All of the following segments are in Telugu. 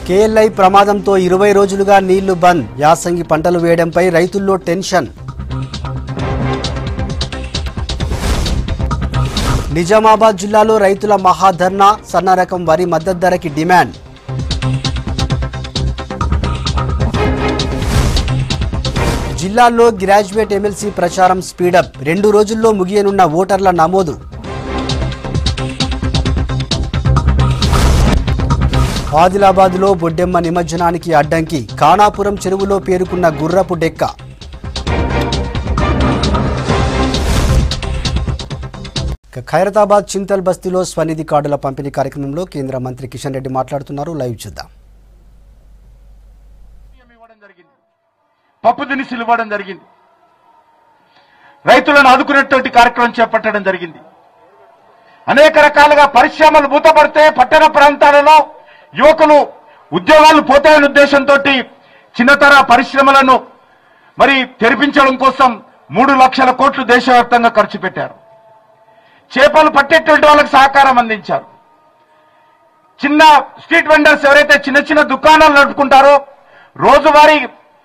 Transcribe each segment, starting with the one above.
కేఎల్ఐ ప్రమాదంతో ఇరవై రోజులుగా నీళ్లు బంద్ యాసంగి పంటలు వేయడంపై రైతుల్లో టెన్షన్ నిజామాబాద్ జిల్లాలో రైతుల మహాధర్నా సన్న రకం వరి మద్దతు ధరకి డిమాండ్ జిల్లాల్లో గ్రాడ్యుయేట్ ఎమ్మెల్సీ ప్రచారం స్పీడప్ రెండు రోజుల్లో ముగియనున్న ఓటర్ల నమోదు ఆదిలాబాద్లో బొడ్డెమ్మ నిమజ్జనానికి అడ్డంకి ఖానాపురం చెరువులో పేరుకున్న గుర్రపు డెక్క ఇక ఖైరతాబాద్ చింతల్ బస్తీలో స్వనిధి కార్డుల పంపిణీ కార్యక్రమంలో కేంద్ర మంత్రి కిషన్ రెడ్డి మాట్లాడుతున్నారు లైవ్ చూద్దాం బియ్యం ఇవ్వడం జరిగింది పప్పు దినుసులు ఇవ్వడం జరిగింది రైతులను ఆదుకునేటువంటి కార్యక్రమం చేపట్టడం జరిగింది అనేక రకాలుగా పరిశ్రమలు మూతపడితే పట్టణ ప్రాంతాలలో యువకులు ఉద్యోగాలు పోతాయనే ఉద్దేశంతో చిన్నతర పరిశ్రమలను మరి తెరిపించడం కోసం మూడు లక్షల కోట్లు దేశవ్యాప్తంగా ఖర్చు పెట్టారు చేపలు పట్టేటువంటి వాళ్ళకి సహకారం అందించారు చిన్న స్ట్రీట్ వెండర్స్ ఎవరైతే చిన్న చిన్న దుకాణాలు నడుపుకుంటారో రోజువారీ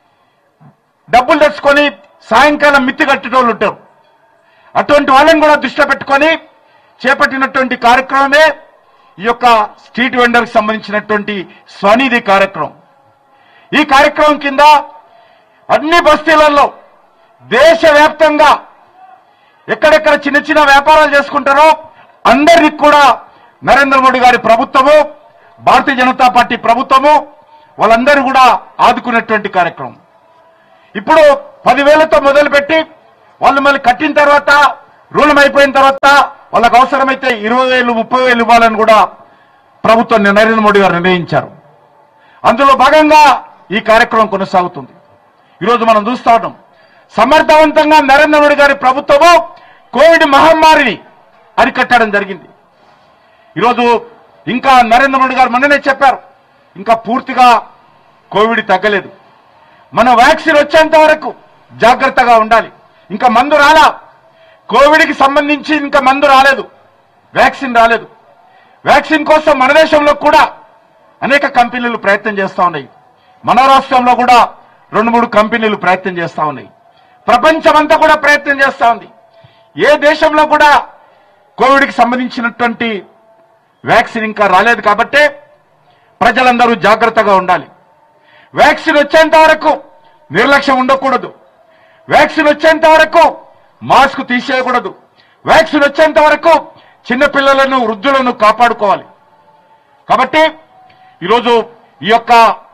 డబ్బులు తెచ్చుకొని సాయంకాలం మిత్తి కట్టేటోళ్ళు ఉంటారు అటువంటి వాళ్ళని కూడా దృష్టిలో పెట్టుకొని చేపట్టినటువంటి కార్యక్రమమే ఈ యొక్క స్ట్రీట్ వెండర్కి సంబంధించినటువంటి స్వనిధి కార్యక్రమం ఈ కార్యక్రమం కింద అన్ని బస్తీలలో దేశవ్యాప్తంగా ఎక్కడెక్కడ చిన్న చిన్న వ్యాపారాలు చేసుకుంటారో అందరికి కూడా నరేంద్ర మోడీ గారి ప్రభుత్వము భారతీయ జనతా పార్టీ ప్రభుత్వము వాళ్ళందరూ కూడా ఆదుకునేటువంటి కార్యక్రమం ఇప్పుడు పదివేలతో మొదలుపెట్టి వాళ్ళు మళ్ళీ కట్టిన తర్వాత రుణం అయిపోయిన తర్వాత వాళ్ళకు అవసరమైతే ఇరవై వేలు ముప్పై వేలు ఇవ్వాలని కూడా ప్రభుత్వం నరేంద్ర మోడీ గారు నిర్ణయించారు అందులో భాగంగా ఈ కార్యక్రమం కొనసాగుతుంది ఈరోజు మనం చూస్తా ఉన్నాం సమర్థవంతంగా నరేంద్ర మోడీ గారి ప్రభుత్వము కోవిడ్ మహమ్మారిని అరికట్టడం జరిగింది ఈరోజు ఇంకా నరేంద్ర మోడీ గారు మొన్ననే చెప్పారు ఇంకా పూర్తిగా కోవిడ్ తగ్గలేదు మన వ్యాక్సిన్ వచ్చేంత వరకు జాగ్రత్తగా ఉండాలి ఇంకా మందు రాలా కోవిడ్కి సంబంధించి ఇంకా మందు రాలేదు వ్యాక్సిన్ రాలేదు వ్యాక్సిన్ కోసం మన దేశంలో కూడా అనేక కంపెనీలు ప్రయత్నం చేస్తా ఉన్నాయి మన రాష్ట్రంలో కూడా రెండు మూడు కంపెనీలు ప్రయత్నం చేస్తా ఉన్నాయి ప్రపంచమంతా కూడా ప్రయత్నం చేస్తా ఉంది ఏ దేశంలో కూడా కోవిడ్కి సంబంధించినటువంటి వ్యాక్సిన్ ఇంకా రాలేదు కాబట్టే ప్రజలందరూ జాగ్రత్తగా ఉండాలి వ్యాక్సిన్ వచ్చేంత వరకు నిర్లక్ష్యం ఉండకూడదు వ్యాక్సిన్ వచ్చేంత వరకు మాస్క్ తీసేయకూడదు వ్యాక్సిన్ వచ్చేంత వరకు చిన్నపిల్లలను వృద్ధులను కాపాడుకోవాలి కాబట్టి ఈరోజు ఈ యొక్క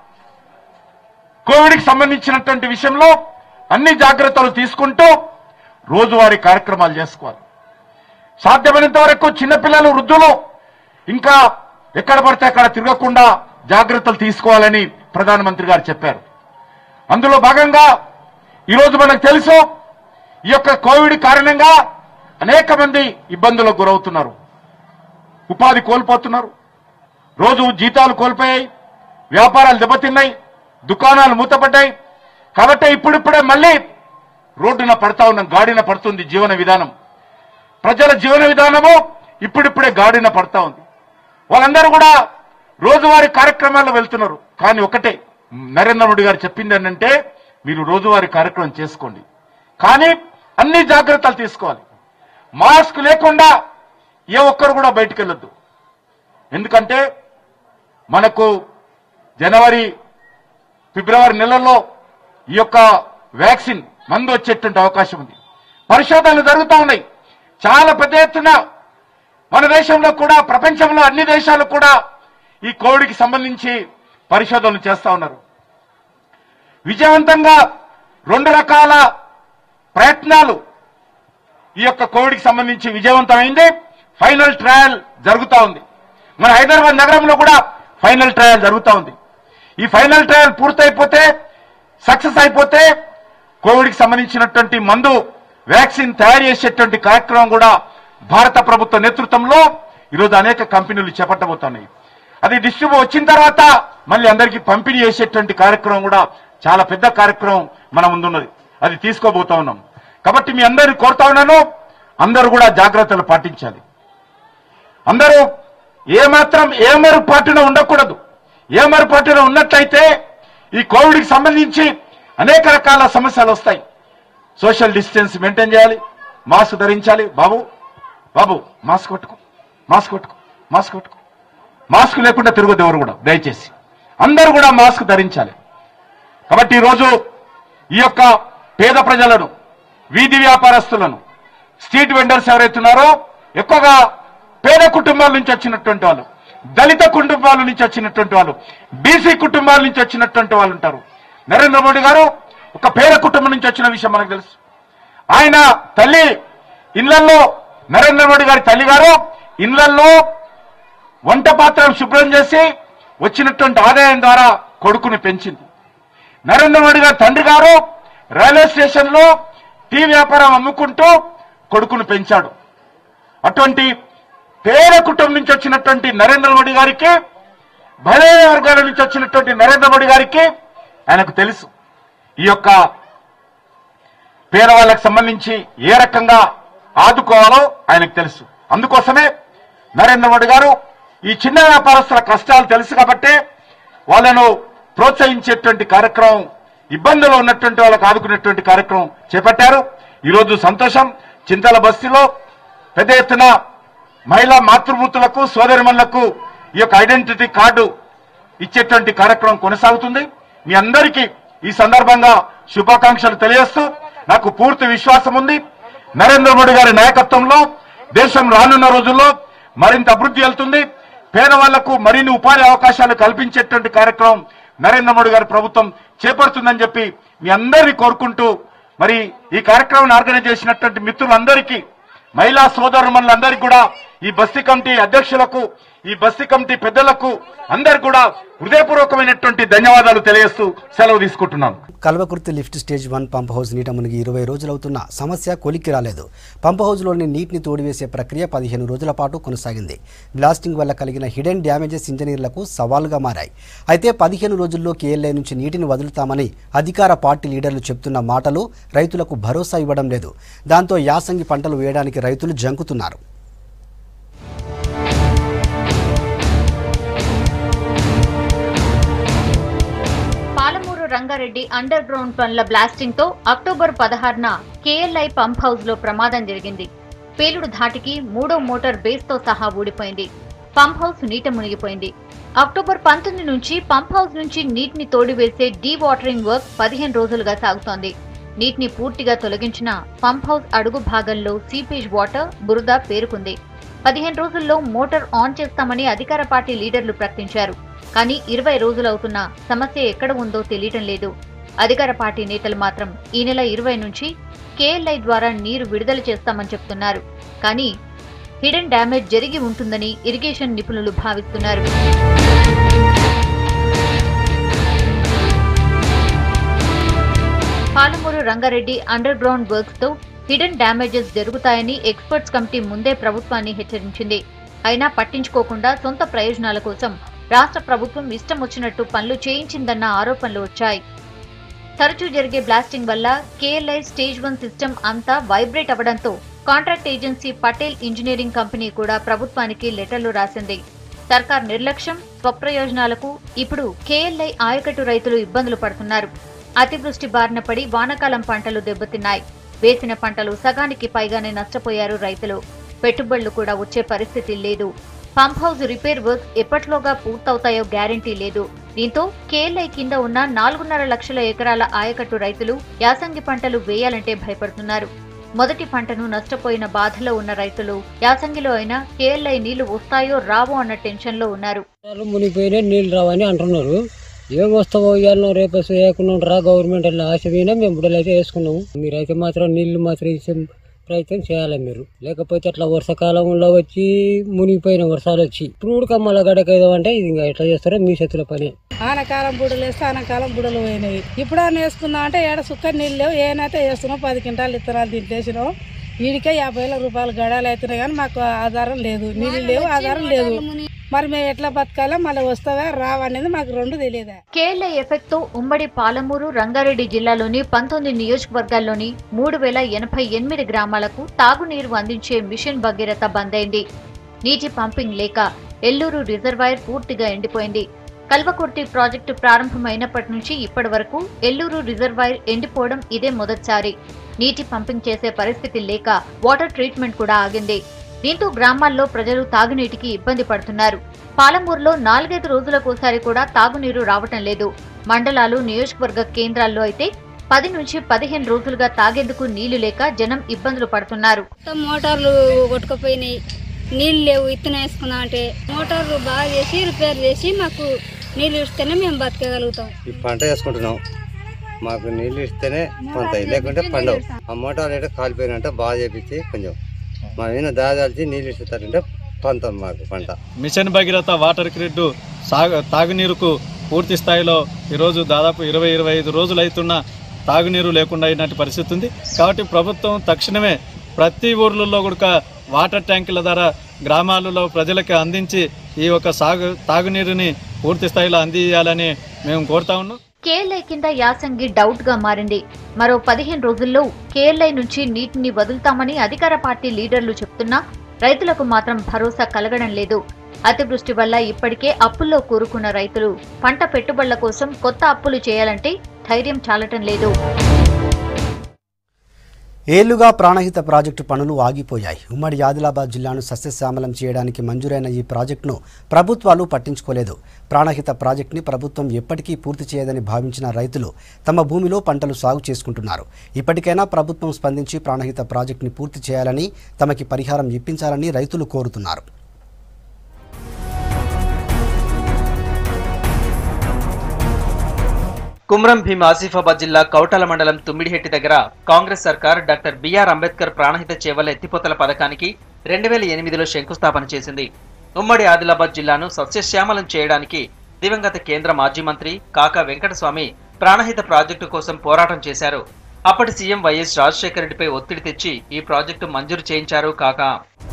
కోవిడ్కి సంబంధించినటువంటి విషయంలో అన్ని జాగ్రత్తలు తీసుకుంటూ రోజువారీ కార్యక్రమాలు చేసుకోవాలి సాధ్యమైనంత వరకు చిన్నపిల్లలు వృద్ధులు ఇంకా ఎక్కడ పడితే అక్కడ తిరగకుండా జాగ్రత్తలు తీసుకోవాలని ప్రధానమంత్రి గారు చెప్పారు అందులో భాగంగా ఈరోజు మనకు తెలుసు ఈ యొక్క కోవిడ్ కారణంగా అనేక మంది ఇబ్బందులకు గురవుతున్నారు ఉపాధి కోల్పోతున్నారు రోజు జీతాలు కోల్పోయాయి వ్యాపారాలు దెబ్బతిన్నాయి దుకాణాలు మూతపడ్డాయి కాబట్టి ఇప్పుడిప్పుడే మళ్ళీ రోడ్డున పడతా ఉన్నాం గాడిన పడుతుంది జీవన విధానం ప్రజల జీవన విధానము ఇప్పుడిప్పుడే గాడిన పడతా ఉంది వాళ్ళందరూ కూడా రోజువారీ కార్యక్రమాల్లో వెళ్తున్నారు కానీ ఒకటే నరేంద్ర మోడీ గారు చెప్పింది ఏంటంటే మీరు రోజువారీ కార్యక్రమం చేసుకోండి కానీ అన్ని జాగ్రత్తలు తీసుకోవాలి మాస్క్ లేకుండా ఏ ఒక్కరు కూడా బయటికి వెళ్ళొద్దు ఎందుకంటే మనకు జనవరి ఫిబ్రవరి నెలల్లో ఈ యొక్క వ్యాక్సిన్ మందు వచ్చేటువంటి అవకాశం ఉంది పరిశోధనలు జరుగుతూ ఉన్నాయి చాలా పెద్ద ఎత్తున మన దేశంలో కూడా ప్రపంచంలో అన్ని దేశాలు కూడా ఈ కోవిడ్కి సంబంధించి పరిశోధనలు చేస్తా ఉన్నారు విజయవంతంగా రెండు రకాల ప్రయత్నాలు ఈ యొక్క కోవిడ్కి సంబంధించి విజయవంతమైంది ఫైనల్ ట్రయల్ జరుగుతూ ఉంది మన హైదరాబాద్ నగరంలో కూడా ఫైనల్ ట్రయల్ జరుగుతూ ఉంది ఈ ఫైనల్ ట్రయల్ పూర్తయిపోతే సక్సెస్ అయిపోతే కోవిడ్కి సంబంధించినటువంటి మందు వ్యాక్సిన్ తయారు చేసేటువంటి కార్యక్రమం కూడా భారత ప్రభుత్వ నేతృత్వంలో ఈరోజు అనేక కంపెనీలు చేపట్టబోతున్నాయి అది డిస్ట్రిబ్యూ వచ్చిన తర్వాత మళ్ళీ అందరికీ పంపిణీ చేసేటువంటి కార్యక్రమం కూడా చాలా పెద్ద కార్యక్రమం మన ముందున్నది అది తీసుకోబోతా ఉన్నాం కాబట్టి మీ అందరిని కోరుతా ఉన్నాను అందరూ కూడా జాగ్రత్తలు పాటించాలి అందరూ ఏమాత్రం ఏమరు పాటున ఉండకూడదు ఏమరపాటులో ఉన్నట్లయితే ఈ కోవిడ్కి సంబంధించి అనేక రకాల సమస్యలు వస్తాయి సోషల్ డిస్టెన్స్ మెయింటైన్ చేయాలి మాస్క్ ధరించాలి బాబు బాబు మాస్క్ కొట్టుకో మాస్క్ కొట్టుకో మాస్క్ కొట్టుకో మాస్క్ లేకుండా తిరగదు ఎవరు కూడా దయచేసి అందరూ కూడా మాస్క్ ధరించాలి కాబట్టి ఈరోజు ఈ యొక్క పేద ప్రజలను వీధి వ్యాపారస్తులను స్ట్రీట్ వెండర్స్ ఎవరైతున్నారో ఎక్కువగా పేద కుటుంబాల నుంచి వచ్చినటువంటి వాళ్ళు దళిత కుటుంబాల నుంచి వచ్చినటువంటి వాళ్ళు బీసీ కుటుంబాల నుంచి వచ్చినటువంటి వాళ్ళు ఉంటారు నరేంద్ర మోడీ గారు ఒక పేద కుటుంబం నుంచి వచ్చిన విషయం మనకు తెలుసు ఆయన తల్లి ఇళ్లలో నరేంద్ర మోడీ గారి తల్లి గారు ఇళ్లలో వంట పాత్రలు శుభ్రం చేసి వచ్చినటువంటి ఆదాయం ద్వారా కొడుకుని పెంచింది నరేంద్ర మోడీ గారి తండ్రి గారు రైల్వే స్టేషన్ లో టీ వ్యాపారం అమ్ముకుంటూ కొడుకును పెంచాడు అటువంటి పేద కుటుంబం నుంచి వచ్చినటువంటి నరేంద్ర మోడీ గారికి బలైన వర్గాల నుంచి వచ్చినటువంటి నరేంద్ర మోడీ గారికి ఆయనకు తెలుసు ఈ యొక్క పేదవాళ్ళకి సంబంధించి ఏ రకంగా ఆదుకోవాలో ఆయనకు తెలుసు అందుకోసమే నరేంద్ర మోడీ గారు ఈ చిన్న వ్యాపారస్తుల కష్టాలు తెలుసు కాబట్టి వాళ్ళను ప్రోత్సహించేటువంటి కార్యక్రమం ఇబ్బందులు ఉన్నటువంటి వాళ్ళకు ఆదుకునేటువంటి కార్యక్రమం చేపట్టారు ఈరోజు సంతోషం చింతల బస్తీలో పెద్ద ఎత్తున మహిళా మాతృమూర్తులకు సోదరిమణులకు ఈ యొక్క ఐడెంటిటీ కార్డు ఇచ్చేటువంటి కార్యక్రమం కొనసాగుతుంది మీ అందరికీ ఈ సందర్భంగా శుభాకాంక్షలు తెలియజేస్తూ నాకు పూర్తి విశ్వాసం ఉంది నరేంద్ర మోడీ గారి నాయకత్వంలో దేశం రానున్న రోజుల్లో మరింత అభివృద్ధి వెళ్తుంది పేదవాళ్లకు మరిన్ని ఉపాధి అవకాశాలు కల్పించేటువంటి కార్యక్రమం నరేంద్ర మోడీ గారి ప్రభుత్వం చేపడుతుందని చెప్పి మీ అందరినీ కోరుకుంటూ మరి ఈ కార్యక్రమాన్ని ఆర్గనైజ్ చేసినటువంటి మిత్రులందరికీ మహిళా సోదరుమణులందరికీ కూడా ఈ బస్తీ కమిటీ అధ్యక్షులకు ఈ బస్తీ కమిటీ పెద్దలకు అందరు కూడా హృదయపూర్వకమైనటువంటి ధన్యవాదాలు తెలియజేస్తూ సెలవు తీసుకుంటున్నాను Kalwakurthy lift stage one pump house నీట మునిగి ఇరవై రోజులవుతున్న సమస్య కొలిక్కి రాలేదు పంప్ హౌస్లోని నీటిని తోడివేసే ప్రక్రియ పదిహేను రోజుల పాటు కొనసాగింది బ్లాస్టింగ్ వల్ల కలిగిన హిడెన్ డ్యామేజెస్ ఇంజనీర్లకు సవాలుగా మారాయి అయితే పదిహేను రోజుల్లో కేఎల్ఐ నుంచి నీటిని వదులుతామని అధికార పార్టీ లీడర్లు చెప్తున్న మాటలు రైతులకు భరోసా ఇవ్వడం లేదు దాంతో యాసంగి పంటలు వేయడానికి రైతులు జంకుతున్నారు పాలమూరు రంగారెడ్డి అండర్ గ్రౌండ్ పనుల బ్లాస్టింగ్ తో అక్టోబర్ పదహారున కేఎల్ఐ పంప్ హౌస్ లో ప్రమాదం జరిగింది పేలుడు ధాటికి మూడో మోటార్ బేస్ తో సహా ఊడిపోయింది పంప్ హౌస్ నీట మునిగిపోయింది అక్టోబర్ పంతొమ్మిది నుంచి పంప్ హౌస్ నుంచి నీటిని తోడివేసే డీ వాటరింగ్ వర్క్ పదిహేను రోజులుగా సాగుతోంది నీటిని పూర్తిగా తొలగించిన పంప్ హౌస్ అడుగు భాగంలో సీపేజ్ వాటర్ బురద పేరుకుంది పదిహేను రోజుల్లో మోటార్ ఆన్ చేస్తామని అధికార పార్టీ లీడర్లు ప్రకటించారు కానీ ఇరవై రోజులవుతున్నా సమస్య ఎక్కడ ఉందో తెలియటం లేదు అధికార పార్టీ నేతలు మాత్రం ఈ నెల ఇరవై నుంచి కేఎల్ఐ ద్వారా నీరు విడుదల చేస్తామని చెప్తున్నారు కానీ హిడెన్ డ్యామేజ్ జరిగి ఉంటుందని ఇరిగేషన్ నిపుణులు భావిస్తున్నారు Palamuru Rangareddy under ground works తో హిడెన్ డ్యామేజెస్ జరుగుతాయని ఎక్స్పర్ట్స్ కమిటీ ముందే ప్రభుత్వాన్ని హెచ్చరించింది అయినా పట్టించుకోకుండా సొంత ప్రయోజనాల కోసం రాష్ట్ర ప్రభుత్వం ఇష్టం వచ్చినట్టు పనులు చేయించిందన్న ఆరోపణలు వచ్చాయి తరచూ జరిగే బ్లాస్టింగ్ వల్ల కేఎల్ఐ స్టేజ్ వన్ సిస్టమ్ అంతా వైబ్రేట్ అవ్వడంతో contract agency Patel engineering company కూడా ప్రభుత్వానికి లెటర్లు రాసింది సర్కార్ నిర్లక్ష్యం స్వప్రయోజనాలకు ఇప్పుడు కేఎల్ఐ ఆయకట్టు రైతులు ఇబ్బందులు పడుతున్నారు అతివృష్టి బారిన పడి వానాకాలం పంటలు దెబ్బతిన్నాయి వేసిన పంటలు సగానికి పైగానే నష్టపోయారు రైతులు పెట్టుబడులు కూడా వచ్చే పరిస్థితి లేదు పంప్ హౌస్ రిపేర్ వర్క్ ఎప్పట్లోగా పూర్తవుతాయో గ్యారంటీ లేదు దీంతో కేఎల్ఐ కింద ఉన్న నాలుగున్నర లక్షల ఎకరాల ఆయకట్టు రైతులు యాసంగి పంటలు వేయాలంటే భయపడుతున్నారు మొదటి పంటను నష్టపోయిన బాధలో ఉన్న రైతులు యాసంగిలో అయినా కేఎల్ఐ నీళ్లు వస్తాయో రావో అన్న టెన్షన్లో ఉన్నారు వాళ్ళు మునిగిపోయినా నీళ్ళు రావని అంటున్నారు ఏం వస్తావో ఇవాళ రేపు వేయకుండా రా గవర్నమెంట్ అలా ఆశ పోయినా మేము ఇప్పుడు అయితే వేసుకున్నాము మీరైతే మాత్రం నీళ్లు మాత్రం ఇచ్చే ప్రయత్నం చేయాలి మీరు లేకపోతే అట్లా వర్షాకాలంలో వచ్చి మునిగిపోయిన వర్షాలు వచ్చి ఇప్పుడు కమ్మల గడకేదో అంటే ఇది ఇంకా ఎట్లా చేస్తారో మీ చేతుల పని ఆనకాలం బుడలు వేస్తే ఆనకాలం బుడలు పోయినాయి ఇప్పుడు అని వేసుకుందాం అంటే ఏడ సుక్క నీళ్ళు లేవు ఏనైతే వేస్తున్నాం పది క్వింటాలు ఇత్తనాలు దీంట్లో వేసినాం వీడికే యాభై వేల రూపాయలు గడాలు అవుతున్నాయి కానీ మాకు ఆధారం లేదు నీళ్ళు లేవు ఆధారం లేదు మరి మేము ఎట్లా బతకాలో మళ్ళీ వస్తావా రావనేది మాకు రెండు తెలియదా కేఎల్ఐ ఎఫెక్ట్ తో ఉమ్మడి పాలమూరు రంగారెడ్డి జిల్లాలోని పంతొమ్మిది నియోజకవర్గాల్లోని మూడు వేల ఎనభై ఎనిమిది గ్రామాలకు తాగునీరు అందించే మిషన్ భగీరథ బంద్ అయింది నీటి పంపింగ్ లేక ఎల్లూరు రిజర్వాయర్ పూర్తిగా ఎండిపోయింది కల్వకుర్తి ప్రాజెక్టు ప్రారంభమైనప్పటి నుంచి ఇప్పటి వరకు ఎల్లూరు రిజర్వాయర్ ఎండిపోవడం ఇదే మొదటిసారి నీటి పంపింగ్ చేసే పరిస్థితి లేక వాటర్ ట్రీట్మెంట్ కూడా ఆగింది దీంతో గ్రామాల్లో ప్రజలు తాగునీటికి ఇబ్బంది పడుతున్నారు పాలమూరులో నాలుగైదు రోజులకోసారి కూడా తాగునీరు రావటం లేదు మండలాలు నియోజకవర్గ కేంద్రాల్లో అయితే పది నుంచి పదిహేను రోజులుగా తాగేందుకు నీళ్లు లేక జనం ఇబ్బందులు పడుతున్నారు మొత్తం మోటార్లు కొట్టుకుపోయినాయి నీళ్ళు లేవు ఇత్తనం వేసుకున్నాం అంటే మోటార్లు బాగా చేసి రిపేర్ చేసి మాకు నీళ్ళు ఇస్తేనే మేము బతకగలుగుతాం ఈ పంట వేసుకుంటున్నాం మాకు నీళ్ళు ఇస్తేనే పంతాయి లేకుంటే పండవు ఆ మోటార్ అయితే కాలిపోయినంటే బాగా చేపించి కొంచెం మా మీద దాదాల్చి నీళ్ళు ఇస్తారంటే పంతం మాకు పంట మిషన్ భగీరథ వాటర్ గ్రిడ్ సాగు తాగునీరుకు పూర్తి స్థాయిలో ఈరోజు దాదాపు ఇరవై ఇరవై ఐదు రోజులు అవుతున్న తాగునీరు లేకుండా అయినట్టు పరిస్థితి ఉంది కాబట్టి ప్రభుత్వం తక్షణమే ప్రతి ఊర్లలో కూడా వాటర్ ట్యాంకుల ద్వారా గ్రామాలలో ప్రజలకు అందించి ఈ యొక్క సాగు తాగునీరుని పూర్తి స్థాయిలో అందియాలని మేము కోరుతా ఉన్నాం కేఎల్ఐ కింద యాసంగి డౌట్ గా మారింది మరో పదిహేను రోజుల్లో కేఎల్ఐ నుంచి నీటిని వదులుతామని అధికార పార్టీ లీడర్లు చెప్తున్నా రైతులకు మాత్రం భరోసా కలగడం లేదు అతివృష్టి వల్ల ఇప్పటికే అప్పుల్లో కూరుకున్న రైతులు పంట పెట్టుబడుల కోసం కొత్త అప్పులు చేయాలంటే ధైర్యం చాలటం లేదు ఏళ్లుగా ప్రాణహిత ప్రాజెక్టు పనులు ఆగిపోయాయి ఉమ్మడి ఆదిలాబాద్ జిల్లాను సస్యశ్యామలం చేయడానికి మంజూరైన ఈ ప్రాజెక్టును ప్రభుత్వాలు పట్టించుకోలేదు ప్రాణహిత ప్రాజెక్టుని ప్రభుత్వం ఎప్పటికీ పూర్తి చేయదని భావించిన రైతులు తమ భూమిలో పంటలు సాగు చేసుకుంటున్నారు ఇప్పటికైనా ప్రభుత్వం స్పందించి ప్రాణహిత ప్రాజెక్టుని పూర్తి చేయాలని తమకి పరిహారం ఇప్పించాలని రైతులు కోరుతున్నారు కుమ్రం భీం ఆసిఫాబాద్ జిల్లా కౌటల మండలం తుమ్మిడిహెట్టి దగ్గర కాంగ్రెస్ సర్కార్ డాక్టర్ బిఆర్ అంబేద్కర్ ప్రాణహిత చేవల ఎత్తిపోతల పథకానికి రెండు వేల ఎనిమిదిలో శంకుస్థాపన చేసింది ఉమ్మడి ఆదిలాబాద్ జిల్లాను సస్యశ్యామలం చేయడానికి దివంగత కేంద్ర మాజీ మంత్రి కాకా వెంకటస్వామి ప్రాణహిత ప్రాజెక్టు కోసం పోరాటం చేశారు అప్పటి సీఎం వైఎస్ రాజశేఖర రెడ్డిపై ఒత్తిడి తెచ్చి ఈ ప్రాజెక్టు మంజూరు చేయించారు కాకా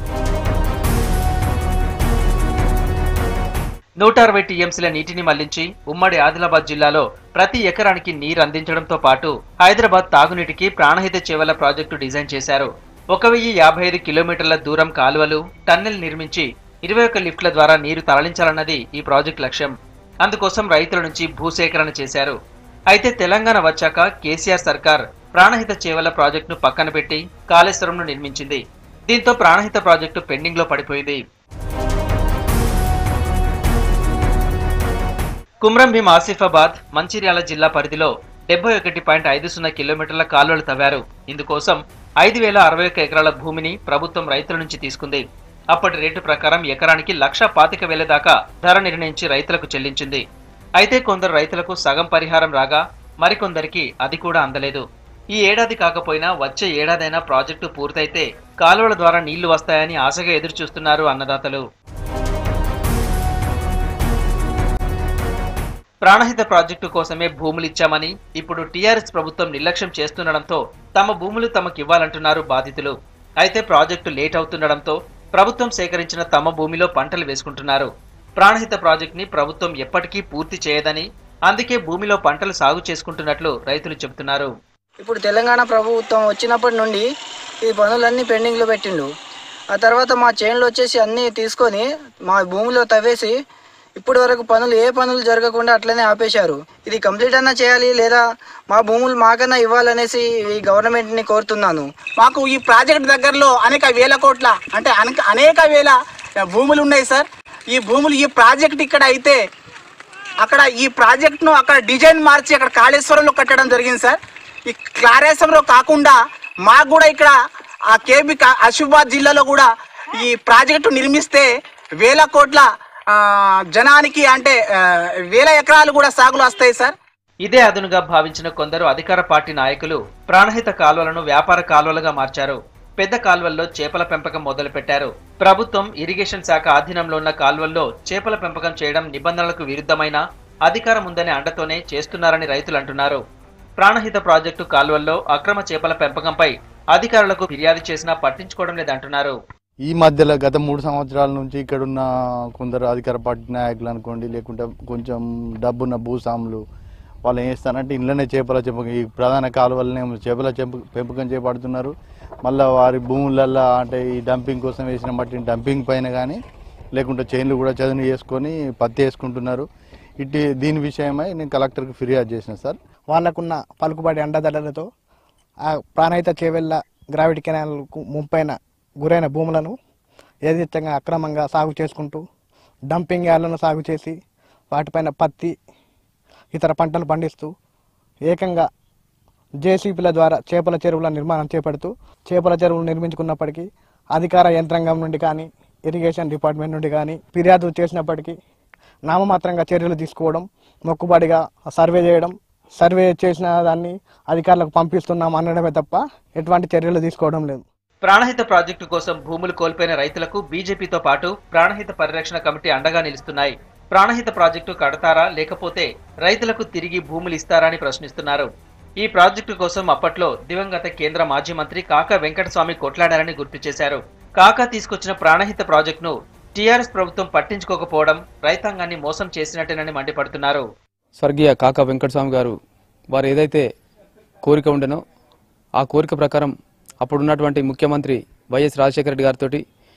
నూట అరవై టీఎంసీల నీటిని మళ్లించి ఉమ్మడి ఆదిలాబాద్ జిల్లాలో ప్రతి ఎకరానికి నీరు అందించడంతో పాటు హైదరాబాద్ తాగునీటికి ప్రాణహిత చేవల ప్రాజెక్టు డిజైన్ చేశారు ఒక వెయ్యి యాభై ఐదు కిలోమీటర్ల దూరం కాలువలు టన్నెల్ నిర్మించి ఇరవై ఒక్క లిఫ్ట్ల ద్వారా నీరు తరలించాలన్నది ఈ ప్రాజెక్టు లక్ష్యం అందుకోసం రైతుల నుంచి భూసేకరణ చేశారు అయితే తెలంగాణ వచ్చాక కేసీఆర్ సర్కార్ ప్రాణహిత చేవల ప్రాజెక్టును పక్కన పెట్టి కాళేశ్వరంను నిర్మించింది దీంతో ప్రాణహిత ప్రాజెక్టు పెండింగ్లో పడిపోయింది కుమ్రం భీం ఆసిఫాబాద్ మంచిర్యాల జిల్లా పరిధిలో డెబ్బై ఒకటి పాయింట్ ఐదు సున్నా కిలోమీటర్ల కాలువలు తవ్వారు ఇందుకోసం ఐదు వేల అరవై ఒక్క ఎకరాల భూమిని ప్రభుత్వం రైతుల నుంచి తీసుకుంది అప్పటి రేటు ప్రకారం ఎకరానికి లక్ష పాతిక వేల దాకా ధర నిర్ణయించి రైతులకు చెల్లించింది అయితే కొందరు రైతులకు సగం పరిహారం రాగా మరికొందరికి అది కూడా అందలేదు ఈ ఏడాది కాకపోయినా వచ్చే ఏడాదైనా ప్రాజెక్టు పూర్తయితే కాలువల ద్వారా నీళ్లు వస్తాయని ఆశగా ఎదురు చూస్తున్నారు అన్నదాతలు ప్రాణహిత ప్రాజెక్టు కోసమే భూములు ఇచ్చామని ఇప్పుడు టీఆర్ఎస్ ప్రభుత్వం నిర్లక్ష్యం చేస్తుండడంతో తమ భూములు తమకివ్వాలంటున్నారు బాధితులు అయితే ప్రాజెక్టు లేట్ అవుతుండడంతో ప్రభుత్వం సేకరించిన తమ భూమిలో పంటలు వేసుకుంటున్నారు ప్రాణహిత ప్రాజెక్టుని ప్రభుత్వం ఎప్పటికీ పూర్తి చేయదని అందుకే భూమిలో పంటలు సాగు చేసుకుంటున్నట్లు రైతులు చెబుతున్నారు ఇప్పుడు తెలంగాణ ప్రభుత్వం వచ్చినప్పటి నుండి ఈ పనులన్నీ పెండింగ్లో పెట్టిండు ఆ తర్వాత మా చేనులు వచ్చేసి అన్నీ తీసుకొని మా భూమిలో తవ్వేసి ఇప్పటి వరకు పనులు ఏ పనులు జరగకుండా అట్లనే ఆపేశారు ఇది కంప్లీట్ అన్నా చేయాలి లేదా మా భూములు మాకన్నా ఇవ్వాలనేసి ఈ గవర్నమెంట్ని కోరుతున్నాను మాకు ఈ ప్రాజెక్ట్ దగ్గరలో అనేక వేల కోట్ల అంటే అనేక అనేక వేల భూములు ఉన్నాయి సార్ ఈ భూములు ఈ ప్రాజెక్ట్ ఇక్కడ అయితే అక్కడ ఈ ప్రాజెక్ట్ను అక్కడ డిజైన్ మార్చి అక్కడ కాళేశ్వరంలో కట్టడం జరిగింది సార్ ఈ కాళేశ్వరంలో కాకుండా మాకు కూడా ఇక్కడ ఆ కేబీ ఆసిఫాబాద్ జిల్లాలో కూడా ఈ ప్రాజెక్టు నిర్మిస్తే వేల కోట్ల ఆ, జనానికి అంటే ఆ, వేల ఎకరాలు కూడా సాగులు వస్తాయి సార్ ఇదే అదునుగా భావించిన కొందరు అధికార పార్టీ నాయకులు ప్రాణహిత కాలువలను వ్యాపార కాలువలుగా మార్చారు పెద్ద కాల్వల్లో చేపల పెంపకం మొదలుపెట్టారు ప్రభుత్వం ఇరిగేషన్ శాఖ ఆధీనంలో ఉన్న కాల్వల్లో చేపల పెంపకం చేయడం నిబంధనలకు విరుద్ధమైన అధికారం ఉందనే అండతోనే చేస్తున్నారని రైతులు అంటున్నారు ప్రాణహిత ప్రాజెక్టు కాల్వల్లో అక్రమ చేపల పెంపకంపై అధికారులకు ఫిర్యాదు చేసినా పట్టించుకోవడం లేదంటున్నారు ఈ మధ్యలో గత మూడు సంవత్సరాల నుంచి ఇక్కడున్న కొందరు అధికార పార్టీ నాయకులు అనుకోండి లేకుంటే కొంచెం డబ్బున్న భూస్వాములు వాళ్ళు ఏం చేస్తారంటే ఇంట్లోనే చేపల పెంపకం ఈ ప్రధాన కాలువలనే చేపల చెంప- పెంపకం చేపడుతున్నారు మళ్ళీ వారి భూములల్లో అంటే ఈ డంపింగ్ కోసం వేసిన మట్టిని డంపింగ్ పైన కానీ లేకుంటే చైన్లు కూడా చదును చేసుకొని పత్తి వేసుకుంటున్నారు ఇటు దీని విషయమై నేను కలెక్టర్కి ఫిర్యాదు చేసిన సార్ వాళ్ళకున్న పలుకుబడి అండదండలతో ఆ ప్రాణహిత చేవెళ్ళ గ్రావిటీ కెనాల్కు ముంపైన గురైన భూములను యథేచ్ఛంగా అక్రమంగా సాగు చేసుకుంటూ డంపింగ్ యార్లను సాగు చేసి వాటిపైన పత్తి ఇతర పంటలు పండిస్తూ ఏకంగా జేసీపీల ద్వారా చేపల చెరువుల నిర్మాణం చేపడుతూ చేపల చెరువులు నిర్మించుకున్నప్పటికీ అధికార యంత్రాంగం నుండి కానీ ఇరిగేషన్ డిపార్ట్మెంట్ నుండి కానీ ఫిర్యాదు చేసినప్పటికీ నామమాత్రంగా చర్యలు తీసుకోవడం మొక్కుబడిగా సర్వే చేయడం సర్వే చేసిన దాన్ని అధికారులకు పంపిస్తున్నాం అనడమే తప్ప ఎటువంటి చర్యలు తీసుకోవడం లేదు ప్రాణహిత ప్రాజెక్టు కోసం భూములు కోల్పోయిన రైతులకు బీజేపీతో పాటు ప్రాణహిత పరిరక్షణ కమిటీ అండగా నిలుస్తున్నాయి ప్రాణహిత ప్రాజెక్టు కడతారా లేకపోతే రైతులకు తిరిగి భూములు ఇస్తారా అని ప్రశ్నిస్తున్నారు ఈ ప్రాజెక్టు కోసం అప్పట్లో దివంగత కేంద్ర మాజీ మంత్రి కాకా వెంకటస్వామి కొట్లాడారని గుర్తు చేశారు కాకా తీసుకొచ్చిన ప్రాణహిత ప్రాజెక్టును టీఆర్ఎస్ ప్రభుత్వం పట్టించుకోకపోవడం రైతాంగాన్ని మోసం చేసినట్టేనని మండిపడుతున్నారు స్వర్గీయ కాకా వెంకటస్వామి గారు వారు ఏదైతే కోరిక ఉండెనో ఆ కోరిక ప్రకారం అప్పుడున్నటువంటి ముఖ్యమంత్రి వైఎస్ రాజశేఖర రెడ్డి గారితో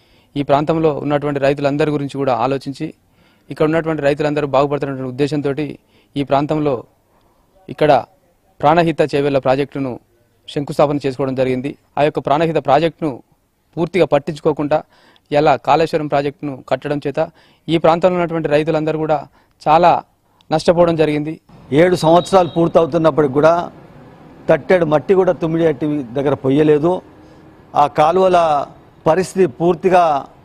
ఈ ప్రాంతంలో ఉన్నటువంటి రైతులందరి గురించి కూడా ఆలోచించి ఇక్కడ ఉన్నటువంటి రైతులందరూ బాగుపడుతున్నటువంటి ఉద్దేశంతో ఈ ప్రాంతంలో ఇక్కడ ప్రాణహిత చేవేళ్ల ప్రాజెక్టును శంకుస్థాపన చేసుకోవడం జరిగింది ఆ యొక్క ప్రాణహిత ప్రాజెక్టును పూర్తిగా పట్టించుకోకుండా ఎలా కాళేశ్వరం ప్రాజెక్టును కట్టడం చేత ఈ ప్రాంతంలో ఉన్నటువంటి రైతులందరూ కూడా చాలా నష్టపోవడం జరిగింది ఏడు సంవత్సరాలు పూర్తవుతున్నప్పటికి కూడా తట్టెడు మట్టి కూడా తుమ్మిడి అట్టి దగ్గర పొయ్యలేదు ఆ కాలువల పరిస్థితి పూర్తిగా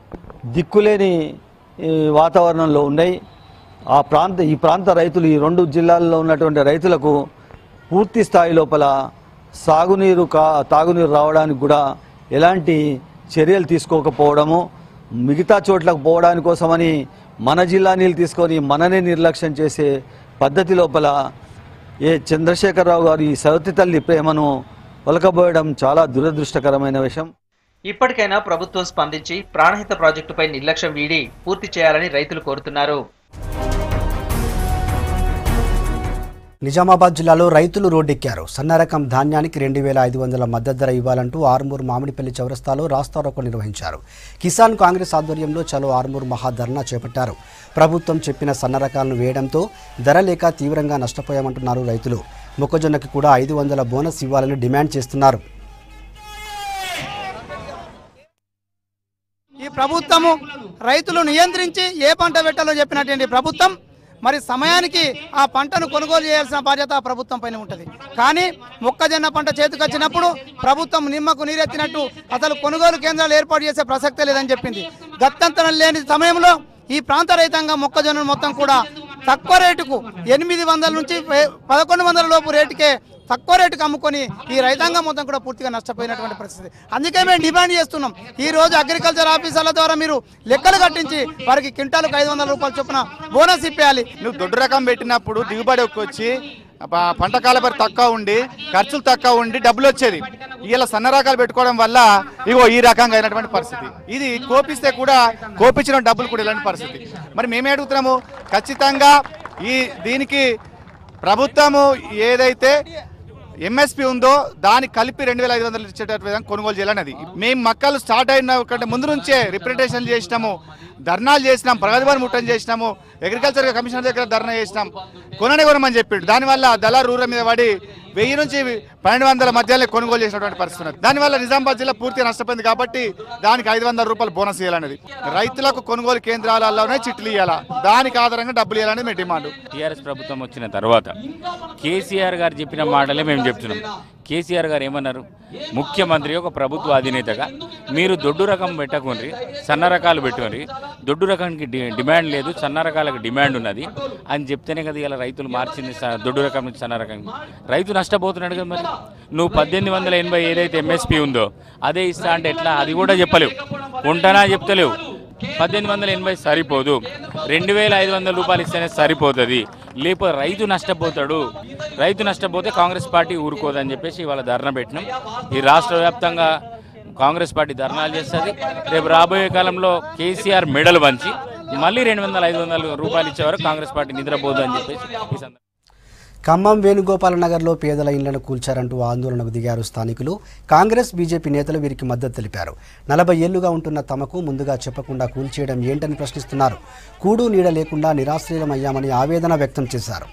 దిక్కులేని ఈ, వాతావరణంలో ఉన్నాయి ఆ ప్రాంత ఈ ప్రాంత రైతులు ఈ రెండు జిల్లాల్లో ఉన్నటువంటి రైతులకు పూర్తి స్థాయి లోపల సాగునీరు కా తాగునీరు రావడానికి కూడా ఎలాంటి చర్యలు తీసుకోకపోవడము మిగతా చోట్లకు పోవడానికి కోసమని మన జిల్లా నీళ్ళు తీసుకొని మననే నిర్లక్ష్యం చేసే పద్ధతి లోపల ఏ చంద్రశేఖరరావు గారు ఈ సవతి తల్లి ప్రేమను ఒలకబోయడం చాలా దురదృష్టకరమైన విషయం ఇప్పటికైనా ప్రభుత్వం స్పందించి ప్రాణహిత ప్రాజెక్టుపై నిర్లక్ష్యం వీడి పూర్తి చేయాలని రైతులు కోరుతున్నారు నిజామాబాద్ జిల్లాలో రైతులు రోడ్డెక్కారు సన్న రకం ధాన్యానికి రెండు వేల ఐదు వందల మద్దతు ధర ఇవ్వాలంటూ ఆర్మూర్ మామిడిపల్లి చౌరస్తాలో రాస్తారోకో నిర్వహించారు కిసాన్ కాంగ్రెస్ ఆధ్వర్యంలో చలో ఆర్మూర్ మహాధర్నా చేపట్టారు ప్రభుత్వం చెప్పిన సన్న రకాలను వేయడంతో ధర లేక తీవ్రంగా నష్టపోయామంటున్నారు రైతులు మొక్కజొన్నకి కూడా ఐదు వందల బోనస్ ఇవ్వాలని డిమాండ్ చేస్తున్నారు ఈ ప్రభుత్వము రైతులు నియంత్రించి ఏ పంట పెట్టాలో చెప్పినటువంటి ప్రభుత్వం మరి సమయానికి ఆ పంటను కొనుగోలు చేయాల్సిన బాధ్యత ఆ ప్రభుత్వం పైన ఉంటుంది కానీ మొక్కజొన్న పంట చేతికొచ్చినప్పుడు ప్రభుత్వం నిమ్మకు నీరెత్తినట్టు అసలు కొనుగోలు కేంద్రాలు ఏర్పాటు చేసే ప్రసక్తే లేదని చెప్పింది గత్యంతరం లేని సమయంలో ఈ ప్రాంత రైతాంగం మొక్కజొన్నను మొత్తం కూడా తక్కువ రేటుకు ఎనిమిది వందల నుంచి వే- పదకొండు వందల లోపు రేటుకే తక్కువ రేటుకు అమ్ముకొని ఈ రైతాంగం మొత్తం కూడా పూర్తిగా నష్టపోయినటువంటి పరిస్థితి అందుకే మేము డిమాండ్ చేస్తున్నాం ఈ రోజు అగ్రికల్చర్ ఆఫీసర్ల ద్వారా మీరు లెక్కలు కట్టించి వారికి క్వింటాలకు ఐదు వందల రూపాయలు చొప్పున బోనస్ ఇప్పేయాలి నువ్వు దొడ్డు రకం పెట్టినప్పుడు దిగుబడి ఎక్కువ వచ్చి ప- పంట కాలబరి తక్కువ ఉండి ఖర్చులు తక్కువ ఉండి డబ్బులు వచ్చేది ఇలా సన్న రకాలు పెట్టుకోవడం వల్ల ఇగో ఈ రకంగా అయినటువంటి పరిస్థితి ఇది కోపిస్తే కూడా కోపించిన డబ్బులు కూడా ఇలాంటి పరిస్థితి మరి మేమే అడుగుతున్నాము ఖచ్చితంగా ఈ దీనికి ప్రభుత్వము ఏదైతే ఎంఎస్పి ఉందో దానికి కలిపి రెండు వేల ఐదు వందలు ఇచ్చేటట్టు విధంగా కొనుగోలు చేయాలన్నది మేము మక్కలు స్టార్ట్ అయిన కంటే ముందు నుంచే రిప్రజెంటేషన్ చేసినాము ధర్నాలు చేసినాం ప్రగతిభవన్ ముట్టం చేసినాము అగ్రికల్చర్ కమిషనర్ దగ్గర ధర్నా చేసినాం కొనని కొనమని చెప్పిండు దానివల్ల దళారు రూర మీద పడి వెయ్యి నుంచి పన్నెండు వందల మధ్యలో కొనుగోలు చేసినటువంటి పరిస్థితి ఉన్నది దానివల్ల నిజామాబాద్ జిల్లా పూర్తిగా నష్టపోయింది కాబట్టి దానికి ఐదు వందల రూపాయలు బోనస్ ఇవ్వాలనేది రైతులకు కొనుగోలు కేంద్రాలలోనే చిట్లు ఇవ్వాలా దానికి ఆధారంగా డబ్బులు ఇవ్వాలనేది మీ డిమాండ్ టీఆర్ఎస్ ప్రభుత్వం వచ్చిన తర్వాత కేసీఆర్ గారు చెప్పిన మాటలే మేము చెప్తున్నాం కేసీఆర్ గారు ఏమన్నారు ముఖ్యమంత్రి ఒక ప్రభుత్వ అధినేతగా మీరు దొడ్డు రకం పెట్టకుండ్రి సన్న రకాలు పెట్టుకోండి దొడ్డు రకానికి డి- డిమాండ్ లేదు సన్న రకాలకు డిమాండ్ ఉన్నది అని చెప్తేనే కదా ఇలా రైతులు మార్చింది స- దొడ్డు రకం నుంచి సన్న రకం రైతు నష్టపోతున్నాడు కదా మరి నువ్వు పద్దెనిమిది వందల ఎనభై ఏదైతే ఎంఎస్పి ఉందో అదే ఇస్తా అంటే ఎట్లా అది కూడా చెప్పలేవు ఉంటానా చెప్తలేవు పద్దెనిమిది వందల ఎనభై సరిపోదు రెండు వేల ఐదు వందల రూపాయలు ఇస్తేనే సరిపోతుంది లేకపోతే రైతు నష్టపోతాడు రైతు నష్టపోతే కాంగ్రెస్ పార్టీ ఊరుకోదని చెప్పేసి ఇవాళ ధర్నా పెట్టినాం ఈ రాష్ట్ర వ్యాప్తంగా కాంగ్రెస్ పార్టీ ధర్నాలు చేస్తుంది రేపు రాబోయే కాలంలో కేసీఆర్ మెడలు వంచి మళ్ళీ రెండు వందల ఐదు వందల రూపాయలు ఇచ్చేవారు కాంగ్రెస్ పార్టీ నిద్రపోదు అని చెప్పేసి ఈ సందర్భంగా ఖమ్మం వేణుగోపాల నగర్లో పేదల ఇళ్లను కూల్చారంటూ ఆందోళనకు దిగారు స్థానికులు కాంగ్రెస్ బీజేపీ నేతలు వీరికి మద్దతు తెలిపారు నలభై ఏళ్లుగా ఉంటున్న తమకు ముందుగా చెప్పకుండా కూల్చేయడం ఏంటని ప్రశ్నిస్తున్నారు కూడు నీడ లేకుండా నిరాశ్రయమయ్యామని ఆవేదన వ్యక్తం చేశారు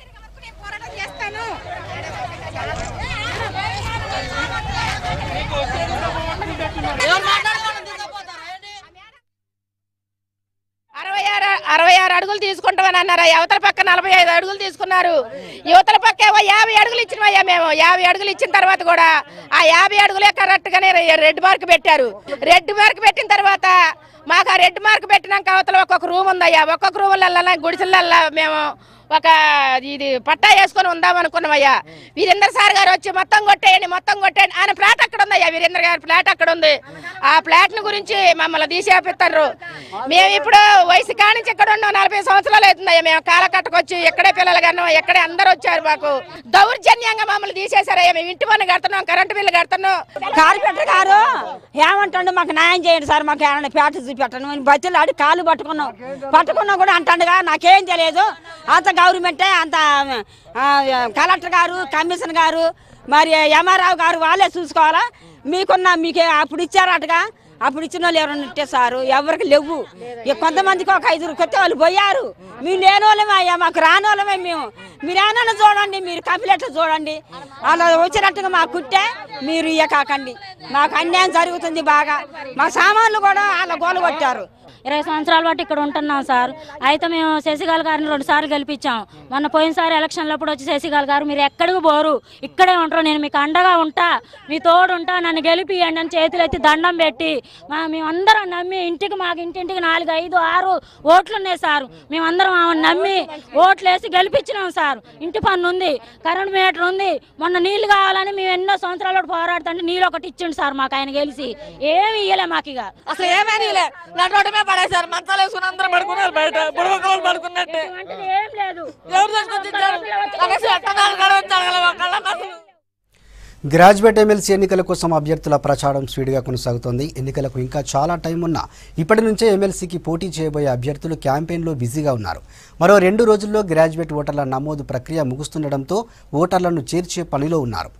అరవై ఆరు అరవై ఆరు అడుగులు తీసుకుంటామని అన్నారు అవతల పక్క నలభై ఐదు అడుగులు తీసుకున్నారు యువతల పక్క ఏమో యాభై అడుగులు ఇచ్చినవయ్యా మేము యాభై అడుగులు ఇచ్చిన తర్వాత కూడా ఆ యాభై అడుగులే కరెక్ట్ గానే రెడ్ మార్క్ పెట్టారు రెడ్ మార్క్ పెట్టిన తర్వాత మాకు ఆ రెడ్ మార్క్ పెట్టినాక అవతల ఒక్కొక్క రూమ్ ఉందయ్యా ఒక్కొక్క రూములల్లా గుడిసెలల్లా మేము ఒక ఇది పట్టా వేసుకొని ఉందాం అనుకున్నామయ్యా వీరేంద్ర సార్ గారు వచ్చి మొత్తం కొట్టేయండి మొత్తం కొట్టేయండి ఆయన ఫ్లాట్ అక్కడ ఉందయ్యా వీరేంద్ర గారి ఫ్లాట్ అక్కడ ఉంది ఆ ఫ్లాట్ ను గురించి మమ్మల్ని తీసేపిస్తారు మేము ఇప్పుడు వయసు కానించి ఇక్కడ ఉన్నాం నలభై సంవత్సరాలు అవుతుందయ్యా మేము కాలకట్టకొచ్చి ఎక్కడే పిల్లలు కన్నాం ఎక్కడే అందరూ వచ్చారు మాకు దౌర్జన్యంగా మమ్మల్ని తీసేశారయ్యా మేము ఇంటి పన్ను కడుతున్నాం కరెంటు బిల్లు కడుతున్నాం కార్పొరేటర్ గారు ఏమంటాడు మాకు న్యాయం చేయండి సార్ మాకు ఏమైనా పేట చూపెట్టను బచ్చలు ఆడి కాలు పట్టుకున్నాం పట్టుకున్నా కూడా అంటాడుగా నాకేం తెలియదు అంత గవర్నమెంటే అంత ఆ, కలెక్టర్ గారు కమిషనర్ గారు మరి ఎంఆర్ఆవు గారు వాళ్ళే చూసుకోవాలా మీకున్న మీకు అప్పుడు ఇచ్చారటగా అప్పుడు ఇచ్చిన వాళ్ళు ఎవరైనా ఉంటే సారు ఎవరికి లేవు ఇక కొంతమందికి ఒక ఐదుగురు కొత్త వాళ్ళు పోయారు మేము లేని వాళ్ళమే అయ్యా మాకు రాని వాళ్ళమే మేము మీరు ఏమైనా చూడండి మీరు కంప్లీట్లు చూడండి అలా వచ్చినట్టుగా మాకు కుట్టే మీరు ఇయ్య కాకండి మాకు అన్యాయం జరుగుతుంది బాగా మా సామాన్లు కూడా వాళ్ళ గోలు కొట్టారు ఇరవై సంవత్సరాల బట్టి ఇక్కడ ఉంటున్నాం సార్ అయితే మేము శశికాల్ గారిని రెండు సార్లు గెలిపించాం మొన్న పోయినసారి ఎలక్షన్లప్పుడు వచ్చి శశికాల్ గారు మీరు ఎక్కడికి పోరు ఇక్కడే ఉంటారు నేను మీకు అండగా ఉంటా మీ తోడు ఉంటా నన్ను గెలిపియండి అని చేతులు ఎత్తి దండం పెట్టి మా మేమందరం నమ్మి ఇంటికి మాకు ఇంటింటికి నాలుగు ఐదు ఆరు ఓట్లు ఉన్నాయి సార్ మేమందరం ఆమెను నమ్మి ఓట్లు వేసి గెలిపించినాం సార్ ఇంటి పన్ను ఉంది కరెంట్ మీటర్ ఉంది మొన్న నీళ్లు కావాలని మేము ఎన్నో సంవత్సరాలు పోరాడుతుంటే నీళ్ళు ఒకటి ఇచ్చిండు సార్ మాకు ఆయన గెలిచి ఏమి ఇయ్యలే మాకు ఇక అసలు ఏమీ లే నటోటమే పడేశారు మంచాలు వేసుకుని అందరం పడుకున్నారు బయట బుడవకలు పడుకున్నట్టే ఏం లేదు ఎవరు తీసుకొచ్చి ఇచ్చారు కనీసం ఎట్టనాలు కూడా ఉంచాలి కళ్ళకి అసలు గ్రాడ్యుయేట్ ఎమ్మెల్సీ ఎన్నికల కోసం అభ్యర్థుల ప్రచారం స్పీడ్గా కొనసాగుతోంది ఎన్నికలకు ఇంకా చాలా టైం ఉన్నా ఇప్పటి నుంచే ఎమ్మెల్సీకి పోటీ చేయబోయే అభ్యర్థులు క్యాంపెయిన్లో బిజీగా ఉన్నారు మరో రెండు రోజుల్లో గ్రాడ్యుయేట్ ఓటర్ల నమోదు ప్రక్రియ ముగుస్తుండటంతో ఓటర్లను చేర్చే పనిలో ఉన్నారు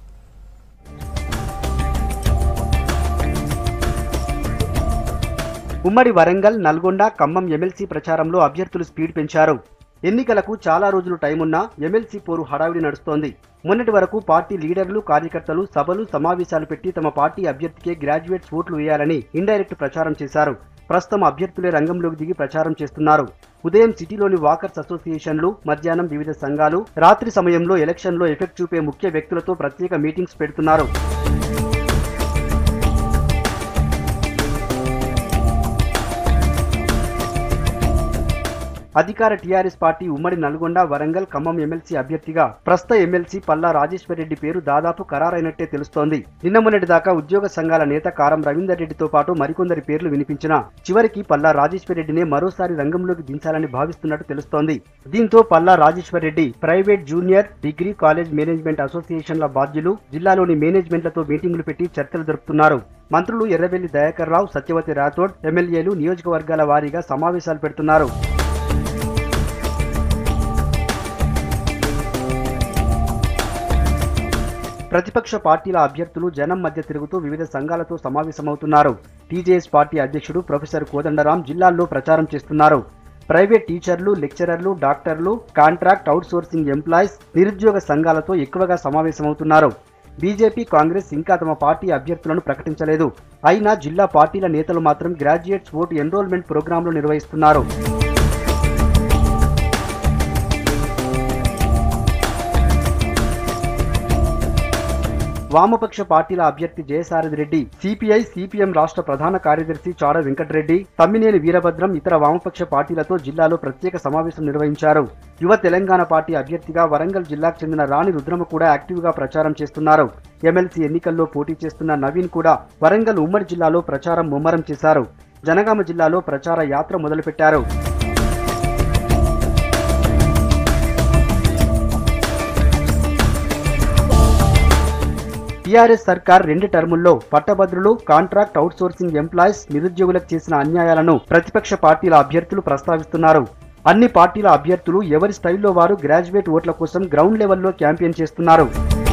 ఉమ్మడి వరంగల్ నల్గొండ ఖమ్మం ఎమ్మెల్సీ ప్రచారంలో అభ్యర్థులు స్పీడ్ పెంచారు ఎన్నికలకు చాలా రోజులు టైం ఉన్నా ఎమ్మెల్సీ పోరు హడావిడి నడుస్తోంది మొన్నటి వరకు పార్టీ లీడర్లు కార్యకర్తలు సభలు సమావేశాలు పెట్టి తమ పార్టీ అభ్యర్థికే గ్రాడ్యుయేట్స్ ఓట్లు వేయాలని ఇండైరెక్ట్ ప్రచారం చేశారు ప్రస్తుతం అభ్యర్థులే రంగంలోకి దిగి ప్రచారం చేస్తున్నారు ఉదయం సిటీలోని వాకర్స్ అసోసియేషన్లు మధ్యాహ్నం వివిధ సంఘాలు రాత్రి సమయంలో ఎలక్షన్లో ఎఫెక్ట్ చూపే ముఖ్య వ్యక్తులతో ప్రత్యేక మీటింగ్స్ పెడుతున్నారు అధికార టీఆర్ఎస్ పార్టీ ఉమ్మడి నల్గొండ వరంగల్ ఖమ్మం ఎమ్మెల్సీ అభ్యర్థిగా ప్రస్తుత ఎమ్మెల్సీ పల్లా రాజేశ్వరరెడ్డి పేరు దాదాపు ఖరారైనట్టే తెలుస్తోంది నిన్న మొన్నటి దాకా ఉద్యోగ సంఘాల నేత కారం రవీందర్ రెడ్డితో పాటు మరికొందరి పేర్లు వినిపించినా చివరికి పల్లా రాజేశ్వరరెడ్డినే మరోసారి రంగంలోకి దించాలని భావిస్తున్నట్టు తెలుస్తోంది దీంతో Palla Rajeshwar Reddy private junior degree college management అసోసియేషన్ల బాధ్యులు జిల్లాలోని మేనేజ్మెంట్లతో మీటింగులు పెట్టి చర్చలు జరుపుతున్నారు మంత్రులు ఎర్రబెల్లి దయాకర్ రావు సత్యవతి రాథోడ్ ఎమ్మెల్యేలు నియోజకవర్గాల వారీగా సమావేశాలు పెడుతున్నారు ప్రతిపక్ష పార్టీల అభ్యర్థులు జనం మధ్య తిరుగుతూ వివిధ సంఘాలతో సమావేశమవుతున్నారు టీజేఎస్ పార్టీ అధ్యక్షుడు ప్రొఫెసర్ కోదండరాం జిల్లాల్లో ప్రచారం చేస్తున్నారు ప్రైవేట్ టీచర్లు లెక్చరర్లు డాక్టర్లు కాంట్రాక్ట్ అవుట్సోర్సింగ్ ఎంప్లాయీస్ నిరుద్యోగ సంఘాలతో ఎక్కువగా సమావేశమవుతున్నారు బీజేపీ కాంగ్రెస్ ఇంకా తమ పార్టీ అభ్యర్థులను ప్రకటించలేదు అయినా జిల్లా పార్టీల నేతలు మాత్రం గ్రాడ్యుయేట్స్ ఓటు ఎన్రోల్మెంట్ ప్రోగ్రాంలు నిర్వహిస్తున్నారు వామపక్ష పార్టీల అభ్యర్థి జయసారథి రెడ్డి సిపిఐ సిపిఎం రాష్ట్ర ప్రధాన కార్యదర్శి చాడ వెంకటరెడ్డి తమ్మినేని వీరభద్రం ఇతర వామపక్ష పార్టీలతో జిల్లాలో ప్రత్యేక సమావేశం నిర్వహించారు యువ తెలంగాణ పార్టీ అభ్యర్థిగా వరంగల్ జిల్లాకు చెందిన రాణి రుద్రమ కూడా యాక్టివ్ గా ప్రచారం చేస్తున్నారు ఎమ్మెల్సీ ఎన్నికల్లో పోటీ చేస్తున్న నవీన్ కూడా వరంగల్ ఉమ్మడి జిల్లాలో ప్రచారం ముమ్మరం చేశారు జనగామ జిల్లాలో ప్రచార యాత్ర మొదలుపెట్టారు టీఆర్ఎస్ సర్కార్ రెండు టర్ముల్లో పట్టభద్రులు కాంట్రాక్ట్ అవుట్సోర్సింగ్ ఎంప్లాయీస్ నిరుద్యోగులకు చేసిన అన్యాయాలను ప్రతిపక్ష పార్టీల అభ్యర్థులు ప్రస్తావిస్తున్నారు అన్ని పార్టీల అభ్యర్థులు ఎవరి స్టైల్లో వారు గ్రాడ్యుయేట్ ఓట్ల కోసం గ్రౌండ్ లెవెల్లో క్యాంపెయిన్ చేస్తున్నారు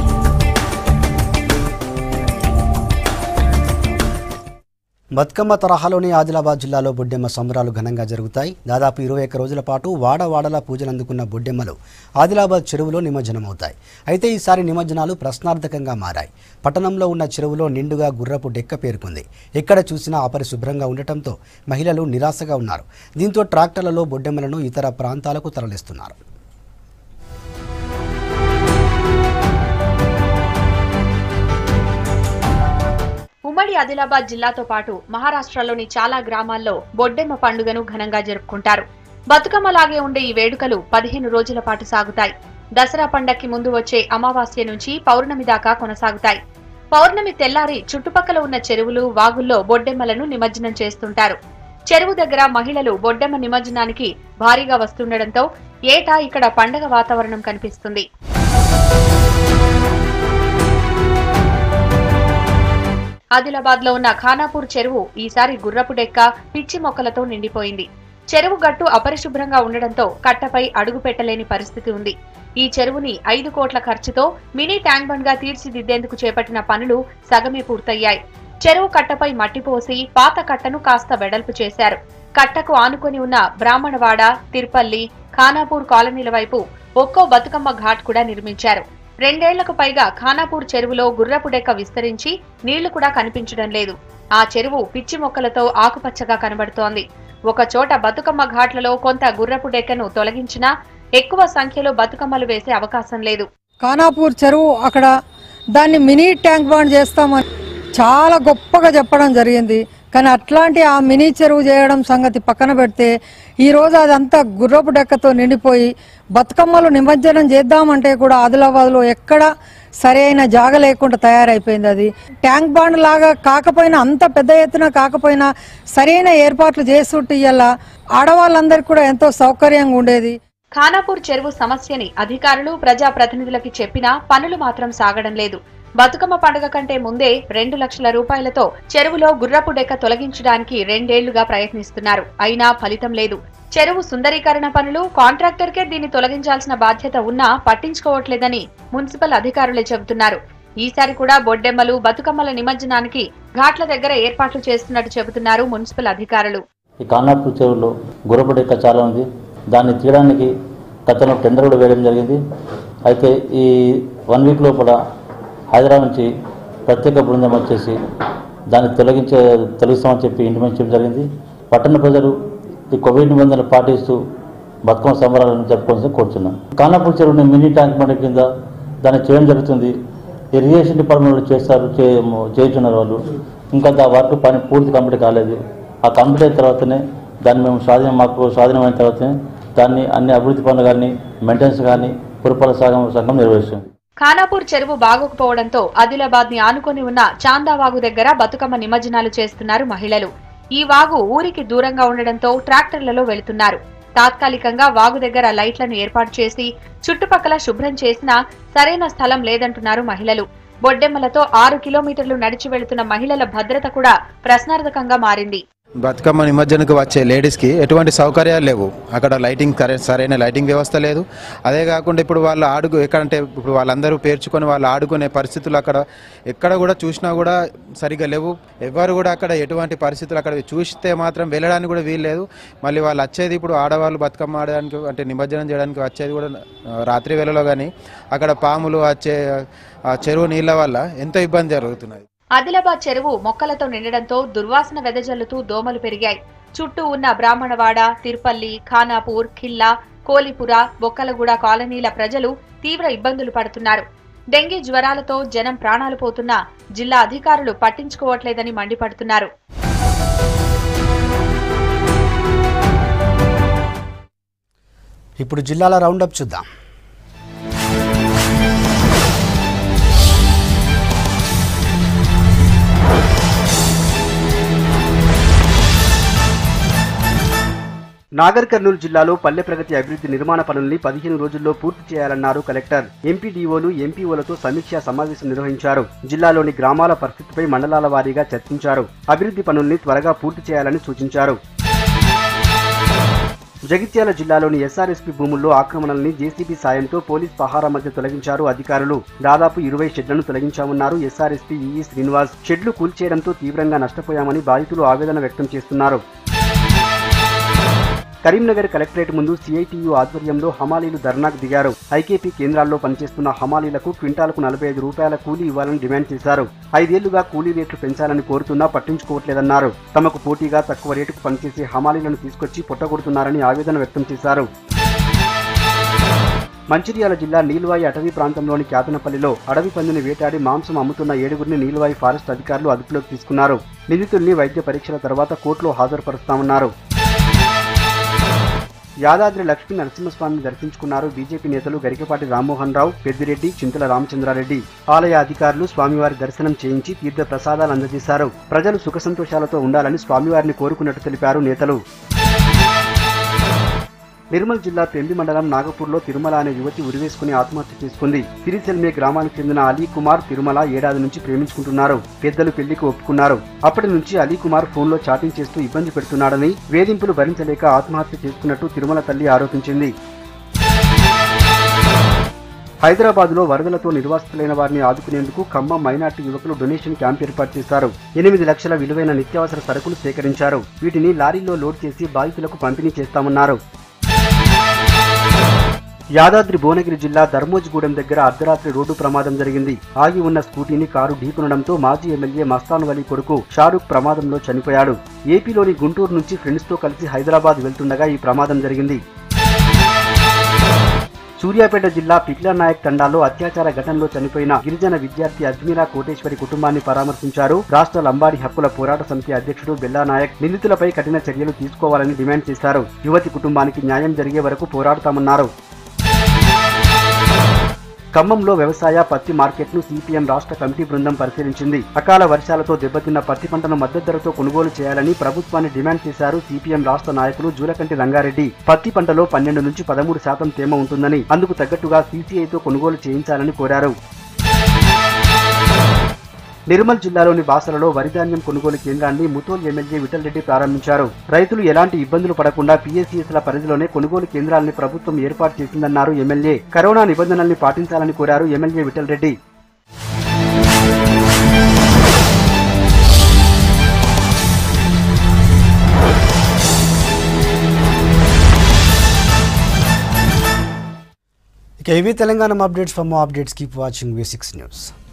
బతుకమ్మ తరహాలోని ఆదిలాబాద్ జిల్లాలో బొడ్డెమ్మ సంబరాలు ఘనంగా జరుగుతాయి దాదాపు ఇరవై ఒక్క రోజుల పాటు వాడవాడలా పూజలు అందుకున్న బొడ్డెమ్మలు ఆదిలాబాద్ చెరువులో నిమజ్జనమవుతాయి అయితే ఈసారి నిమజ్జనాలు ప్రశ్నార్థకంగా మారాయి పట్టణంలో ఉన్న చెరువులో నిండుగా గుర్రపు డెక్క పేరుకుంది ఎక్కడ చూసినా అపరిశుభ్రంగా ఉండటంతో మహిళలు నిరాశగా ఉన్నారు దీంతో ట్రాక్టర్లలో బొడ్డెమ్మలను ఇతర ప్రాంతాలకు తరలిస్తున్నారు ఉమ్మడి ఆదిలాబాద్ జిల్లాతో పాటు మహారాష్ట్రలోని చాలా గ్రామాల్లో బొడ్డెమ్మ పండుగను ఘనంగా జరుపుకుంటారు బతుకమ్మలాగే ఉండే ఈ వేడుకలు పదిహేను రోజుల పాటు సాగుతాయి దసరా పండక్కి ముందు వచ్చే అమావాస్య నుంచి పౌర్ణమి దాకా కొనసాగుతాయి పౌర్ణమి తెల్లారి చుట్టుపక్కల ఉన్న చెరువులు వాగుల్లో బొడ్డెమ్మలను నిమజ్జనం చేస్తుంటారు చెరువు దగ్గర మహిళలు బొడ్డెమ్మ నిమజ్జనానికి భారీగా వస్తుండటంతో ఏటా ఇక్కడ పండగ వాతావరణం కనిపిస్తుంది ఆదిలాబాద్ లో ఉన్న ఖానాపూర్ చెరువు ఈసారి గుర్రపు డెక్క పిచ్చి మొక్కలతో నిండిపోయింది చెరువు గట్టు అపరిశుభ్రంగా ఉండడంతో కట్టపై అడుగు పెట్టలేని పరిస్థితి ఉంది ఈ చెరువుని ఐదు కోట్ల ఖర్చుతో మినీ ట్యాంక్ బండ్ గా తీర్చిదిద్దేందుకు చేపట్టిన పనులు సగమే పూర్తయ్యాయి చెరువు కట్టపై మట్టి పోసి పాత కట్టను కాస్త వెడల్పు చేశారు కట్టకు ఆనుకొని ఉన్న బ్రాహ్మణవాడ తిరుపల్లి ఖానాపూర్ కాలనీల వైపు ఒక్కో బతుకమ్మ ఘాట్ కూడా నిర్మించారు రెండేళ్లకు పైగా ఖానాపూర్ చెరువులో గుర్రపు డెక్క విస్తరించి నీళ్లు కూడా కనిపించడం లేదు ఆ చెరువు పిచ్చి మొక్కలతో ఆకుపచ్చగా కనబడుతోంది ఒక చోట బతుకమ్మ ఘాట్లలో కొంత గుర్రపు డెక్కను తొలగించినా ఎక్కువ సంఖ్యలో బతుకమ్మలు వేసే అవకాశం లేదు ఖానాపూర్ చెరువు అక్కడ దాన్ని మినీ ట్యాంక్ బాండ్ చేస్తామని చాలా గొప్పగా చెప్పడం జరిగింది కానీ అట్లాంటి ఆ మినీ చెరువు చేయడం సంగతి పక్కన పెడితే ఈ రోజు అదంతా గుర్రపు డెక్కతో నిండిపోయి బతుకమ్మలు నిమజ్జనం చేద్దామంటే కూడా ఆదిలాబాద్లో ఎక్కడ సరైన జాగ లేకుండా తయారైపోయింది అది ట్యాంక్ బాండ్ లాగా కాకపోయినా అంత పెద్ద ఎత్తున కాకపోయినా సరైన ఏర్పాట్లు చేస్తుంటే ఇలా ఆడవాళ్ళందరికీ కూడా ఎంతో సౌకర్యంగా ఉండేది ఖానాపూర్ చెరువు సమస్యని అధికారులు ప్రజాప్రతినిధులకి చెప్పినా పనులు మాత్రం సాగడం లేదు బతుకమ్మ పండుగ కంటే ముందే రెండు లక్షల రూపాయలతో చెరువులో గుర్రపు డెక్క తొలగించడానికి రెండేళ్లుగా ప్రయత్నిస్తున్నారు అయినా ఫలితం లేదు చెరువు సుందరీకరణ పనులు కాంట్రాక్టర్కే దీన్ని తొలగించాల్సిన బాధ్యత ఉన్నా పట్టించుకోవట్లేదని మున్సిపల్ అధికారులే చెబుతున్నారు ఈసారి కూడా బొడ్డెమ్మలు బతుకమ్మల నిమజ్జనానికి ఘాట్ల దగ్గర ఏర్పాట్లు చేస్తున్నట్టు చెబుతున్నారు మున్సిపల్ అధికారులు ఈ కానాపూర్ చెరువులో గుర్రపు డెక్క చాలా ఉంది దాన్ని తీయడానికి గతంలో టెండర్ కూడా వేయడం జరిగింది అయితే ఈ వన్ వీక్ లోపల హైదరాబాద్ నుంచి ప్రత్యేక బృందం వచ్చేసి దాన్ని తొలగించే తొలగిస్తామని చెప్పి ఇంటిమేషన్ చేయడం జరిగింది పట్టణ ప్రజలు ఈ కోవిడ్ నిబంధనలు పాటిస్తూ బతుకమ్మ సంబరాలను జరుపుకోవాల్సి కోరుతున్నాం కానాపూర్ చెరువుని మినీ ట్యాంక్ బండ్ కింద దాన్ని చేయడం జరుగుతుంది ఇరిగేషన్ డిపార్ట్మెంట్ వాళ్ళు చేస్తారు చే- చేస్తున్నారు వాళ్ళు ఇంకా దా వర్క్ పని పూర్తి కంప్లీట్ కాలేదు ఆ కంప్లీట్ అయిన తర్వాతనే దాన్ని మేము స్వాధీనం మాకు స్వాధీనమైన తర్వాతనే దాన్ని అన్ని అభివృద్ధి పనులు కానీ మెయింటెనెన్స్ కానీ పురపాలక సంఘం సంఘం నిర్వహిస్తుంది ఖానాపూర్ చెరువు బాగోకపోవడంతో ఆదిలాబాద్ ని ఆనుకొని ఉన్న చాందావాగు దగ్గర బతుకమ్మ నిమజ్జనాలు చేస్తున్నారు మహిళలు ఈ వాగు ఊరికి దూరంగా ఉండడంతో ట్రాక్టర్లలో వెళుతున్నారు తాత్కాలికంగా వాగు దగ్గర లైట్లను ఏర్పాటు చేసి చుట్టుపక్కల శుభ్రం చేసినా సరైన స్థలం లేదంటున్నారు మహిళలు బొడ్డెమ్మలతో ఆరు కిలోమీటర్లు నడిచి వెళుతున్న మహిళల భద్రత కూడా ప్రశ్నార్థకంగా మారింది బతుకమ్మ నిమజ్జనకు వచ్చే లేడీస్కి ఎటువంటి సౌకర్యాలు లేవు అక్కడ లైటింగ్ సరైన సరైన లైటింగ్ వ్యవస్థ లేదు అదే కాకుండా ఇప్పుడు వాళ్ళు ఆడుకు ఎక్కడంటే ఇప్పుడు వాళ్ళందరూ పేర్చుకొని వాళ్ళు ఆడుకునే పరిస్థితులు అక్కడ ఎక్కడ కూడా చూసినా కూడా సరిగ్గా లేవు ఎవరు కూడా అక్కడ ఎటువంటి పరిస్థితులు అక్కడ చూస్తే మాత్రం వెళ్ళడానికి కూడా వీల్లేదు మళ్ళీ వాళ్ళు వచ్చేది ఇప్పుడు ఆడవాళ్ళు బతుకమ్మ ఆడడానికి అంటే నిమజ్జనం చేయడానికి వచ్చేది కూడా ఆ, రాత్రి వేళలో కానీ అక్కడ పాములు వచ్చే ఆ చెరువు నీళ్ళ వల్ల ఎంతో ఇబ్బంది జరుగుతున్నది ఆదిలాబాద్ చెరువు మొక్కలతో నిండడంతో దుర్వాసన వెదజల్లుతూ దోమలు పెరిగాయి చుట్టూ ఉన్న బ్రాహ్మణవాడ తిరుపల్లి ఖానాపూర్ ఖిల్లా కోలిపుర బొక్కలగూడ కాలనీల ప్రజలు తీవ్ర ఇబ్బందులు పడుతున్నారు డెంగీ జ్వరాలతో జనం ప్రాణాలు పోతున్నా జిల్లా అధికారులు పట్టించుకోవట్లేదని మండిపడుతున్నారు ఇప్పుడు జిల్లాల రౌండప్ చూద్దాం నాగర్ కర్నూలు జిల్లాలో పల్లె ప్రగతి అభివృద్ధి నిర్మాణ పనుల్ని పదిహేను రోజుల్లో పూర్తి చేయాలన్నారు కలెక్టర్ ఎంపీడీఓలు ఎంపీఓలతో సమీక్షా సమావేశం నిర్వహించారు జిల్లాలోని గ్రామాల పరిస్థితిపై మండలాల వారీగా చర్చించారు అభివృద్ధి పనుల్ని త్వరగా పూర్తి చేయాలని సూచించారు జగిత్యాల జిల్లాలోని ఎస్ఆర్ఎస్పీ భూముల్లో ఆక్రమణల్ని జేసీబీ సాయంతో పోలీస్ పహారా మధ్య తొలగించారు అధికారులు దాదాపు ఇరవై షెడ్లను తొలగించామన్నారు ఎస్ఆర్ఎస్పీ ఈఈ శ్రీనివాస్ షెడ్లు కూల్చేయడంతో తీవ్రంగా నష్టపోయామని బాధితులు ఆవేదన వ్యక్తం చేస్తున్నారు కరీంనగర్ కలెక్టరేట్ ముందు సిఐటియు ఆధ్వర్యంలో హమాలీలు ధర్నాకు దిగారు ఐకేపీ కేంద్రాల్లో పనిచేస్తున్న హమాలీలకు క్వింటాలకు నలభై ఐదు రూపాయల కూలీ ఇవ్వాలని డిమాండ్ చేశారు ఐదేళ్లుగా కూలీ రేట్లు పెంచాలని కోరుతున్నా పట్టించుకోవట్లేదన్నారు తమకు పోటీగా తక్కువ రేటుకు పనిచేసే హమాలీలను తీసుకొచ్చి పొట్టగొడుతున్నారని ఆవేదన వ్యక్తం చేశారు మంచిర్యాల జిల్లా నీల్వాయి అటవీ ప్రాంతంలోని క్యాతనపల్లిలో అడవి పందిని వేటాడి మాంసం అమ్ముతున్న ఏడుగురిని నీల్వాయి ఫారెస్ట్ అధికారులు అదుపులోకి తీసుకున్నారు నిందితుల్ని వైద్య పరీక్షల తర్వాత కోర్టులో హాజరుపరుస్తామన్నారు యాదాద్రి లక్ష్మీ నరసింహస్వామిని దర్శించుకున్నారు బీజేపీ నేతలు గరికపాటి రామ్మోహన్ రావు పెద్దిరెడ్డి చింతల రామచంద్రారెడ్డి ఆలయ అధికారులు స్వామివారి దర్శనం చేయించి తీర్థ ప్రసాదాలు అందజేశారు ప్రజలు సుఖ సంతోషాలతో ఉండాలని స్వామివారిని కోరుకున్నట్టు తెలిపారు నేతలు నిర్మల్ జిల్లా పెంబి మండలం నాగపూర్లో తిరుమల అనే యువతి ఉరివేసుకుని ఆత్మహత్య చేసుకుంది సిరిసెల్మే గ్రామానికి చెందిన అలీ కుమార్ తిరుమల ఏడాది నుంచి ప్రేమించుకుంటున్నారు పెద్దలు పెళ్లికి ఒప్పుకున్నారు అప్పటి నుంచి అలీ కుమార్ ఫోన్లో చాటింగ్ చేస్తూ ఇబ్బంది పెడుతున్నాడని వేధింపులు భరించలేక ఆత్మహత్య చేసుకున్నట్టు తిరుమల తల్లి ఆరోపించింది హైదరాబాద్ లో వరదలతో నిర్వాసితులైన వారిని ఆదుకునేందుకు ఖమ్మం మైనార్టీ యువకులు డొనేషన్ క్యాంప్ ఏర్పాటు చేశారు ఎనిమిది లక్షల విలువైన నిత్యావసర సరుకులు సేకరించారు వీటిని లారీల్లో లోడ్ చేసి బాధితులకు పంపిణీ చేస్తామన్నారు యాదాద్రి భువనగిరి జిల్లా ధర్మోజిగూడెం దగ్గర అర్ధరాత్రి రోడ్డు ప్రమాదం జరిగింది ఆగి ఉన్న స్కూటీని కారు ఢీకొనడంతో మాజీ ఎమ్మెల్యే మస్తాన్ వలీ కొడుకు షారూక్ ప్రమాదంలో చనిపోయాడు ఏపీలోని గుంటూరు నుంచి ఫ్రెండ్స్ తో కలిసి హైదరాబాద్ వెళ్తుండగా ఈ ప్రమాదం జరిగింది సూర్యాపేట జిల్లా పిట్ల నాయక్ తండాలో అత్యాచార ఘటనలో చనిపోయిన గిరిజన విద్యార్థి అజ్మీరా కోటేశ్వరి కుటుంబాన్ని పరామర్శించారు రాష్ట్ర లంబాడి హక్కుల పోరాట సమితి అధ్యక్షుడు బెల్లా నాయక్ నిందితులపై కఠిన చర్యలు తీసుకోవాలని డిమాండ్ చేశారు యువతి కుటుంబానికి న్యాయం జరిగే వరకు పోరాడతామన్నారు ఖమ్మంలో వ్యవసాయ పత్తి మార్కెట్ను సిపిఎం రాష్ట్ర కమిటీ బృందం పరిశీలించింది అకాల వర్షాలతో దెబ్బతిన్న పత్తి పంటను మద్దతు ధరతో కొనుగోలు చేయాలని ప్రభుత్వాన్ని డిమాండ్ చేశారు సిపిఎం రాష్ట్ర నాయకులు జూలకంటి రంగారెడ్డి పత్తి పంటలో పన్నెండు నుంచి పదమూడు శాతం తేమ ఉంటుందని అందుకు తగ్గట్టుగా సీసీఐతో కొనుగోలు చేయించాలని కోరారు నిర్మల్ జిల్లాలోని బాసలలో వరిధాన్యం కొనుగోలు కేంద్రాన్ని ముతోల్ ఎమ్మెల్యే విఠల్ రెడ్డి ప్రారంభించారు రైతులు ఎలాంటి ఇబ్బందులు పడకుండా పీఎస్సీఎస్ల పరిధిలోనే కొనుగోలు కేంద్రాలని ప్రభుత్వం ఏర్పాటు చేసిందన్నారు ఎమ్మెల్యే కరోనా నిబంధనల్ని పాటించాలని కోరారు ఎమ్మెల్యే విఠల్ రెడ్డి ఇక ఇవి Telangana updates for more updates keep watching V six news